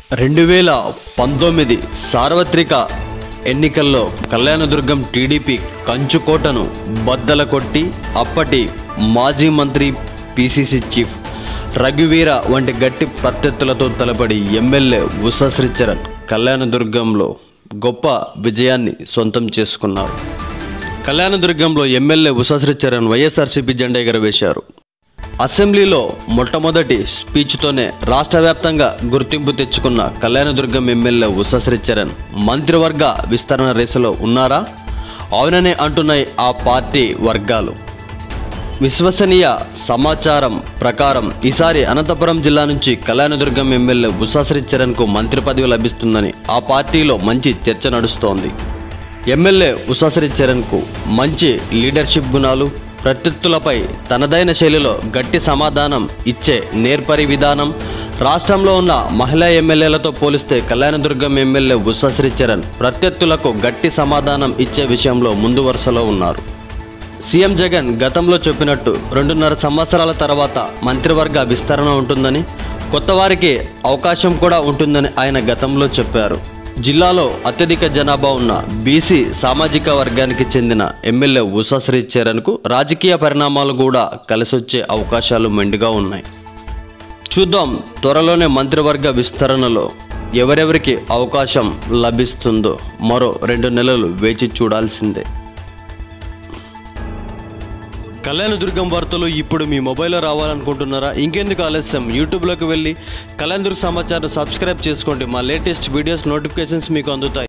రెండు వేల పంతొమ్మిది సార్వత్రిక ఎన్నికల్లో కళ్యాణదుర్గం టీడీపీ కంచుకోటను బద్దల కొట్టి అప్పటి మాజీ మంత్రి పిసిసి చీఫ్ రఘువీర వంటి గట్టి ప్రత్యర్థులతో తలపడి ఎమ్మెల్యే ఉషశ్రీచరణ్ కళ్యాణదుర్గంలో గొప్ప విజయాన్ని సొంతం చేసుకున్నారు కళ్యాణదుర్గంలో ఎమ్మెల్యే ఉషశ్రీచరణ్ వైఎస్ఆర్సీపీ జెండా ఎగరవేశారు అసెంబ్లీలో మొట్టమొదటి స్పీచ్తోనే రాష్ట్ర వ్యాప్తంగా గుర్తింపు తెచ్చుకున్న కళ్యాణదుర్గం ఎమ్మెల్యే ఉషశ్రీచరణ్ మంత్రివర్గ విస్తరణ రేసులో ఉన్నారా అవుననే అంటున్నాయి ఆ పార్టీ వర్గాలు విశ్వసనీయ సమాచారం ప్రకారం ఈసారి అనంతపురం జిల్లా నుంచి కళ్యాణదుర్గం ఎమ్మెల్యే ఉషాశ్రీచరణ్కు మంత్రి పదవి లభిస్తుందని ఆ పార్టీలో మంచి చర్చ నడుస్తోంది ఎమ్మెల్యే ఉషాశ్రీచరణ్కు మంచి లీడర్షిప్ గుణాలు ప్రత్యర్థులపై తనదైన శైలిలో గట్టి సమాధానం ఇచ్చే నేర్పరి విధానం రాష్ట్రంలో ఉన్న మహిళా ఎమ్మెల్యేలతో పోలిస్తే కళ్యాణదుర్గం ఎమ్మెల్యే ఉషాశ్రీచరణ్ ప్రత్యర్థులకు గట్టి సమాధానం ఇచ్చే విషయంలో ముందు వరుసలో ఉన్నారు సీఎం జగన్ గతంలో చెప్పినట్టు రెండున్నర సంవత్సరాల తర్వాత మంత్రివర్గ విస్తరణ ఉంటుందని కొత్త వారికి అవకాశం కూడా ఉంటుందని ఆయన గతంలో చెప్పారు జిల్లాలో అత్యధిక జనాభా ఉన్న బీసీ సామాజిక వర్గానికి చెందిన ఎమ్మెల్యే ఉషాశ్రీ చరణ్కు రాజకీయ పరిణామాలు కూడా కలిసొచ్చే అవకాశాలు మెండుగా ఉన్నాయి చూద్దాం త్వరలోనే మంత్రివర్గ విస్తరణలో ఎవరెవరికి అవకాశం లభిస్తుందో మరో రెండు నెలలు వేచి చూడాల్సిందే కళ్యాణదుర్గం వార్తలు ఇప్పుడు మీ మొబైల్లో రావాలనుకుంటున్నారా ఇంకెందుకు ఆలస్యం యూట్యూబ్లోకి వెళ్ళి కళ్యాణదుర్గ సమాచారం సబ్స్క్రైబ్ చేసుకోండి మా లేటెస్ట్ వీడియోస్ నోటిఫికేషన్స్ మీకు అందుతాయి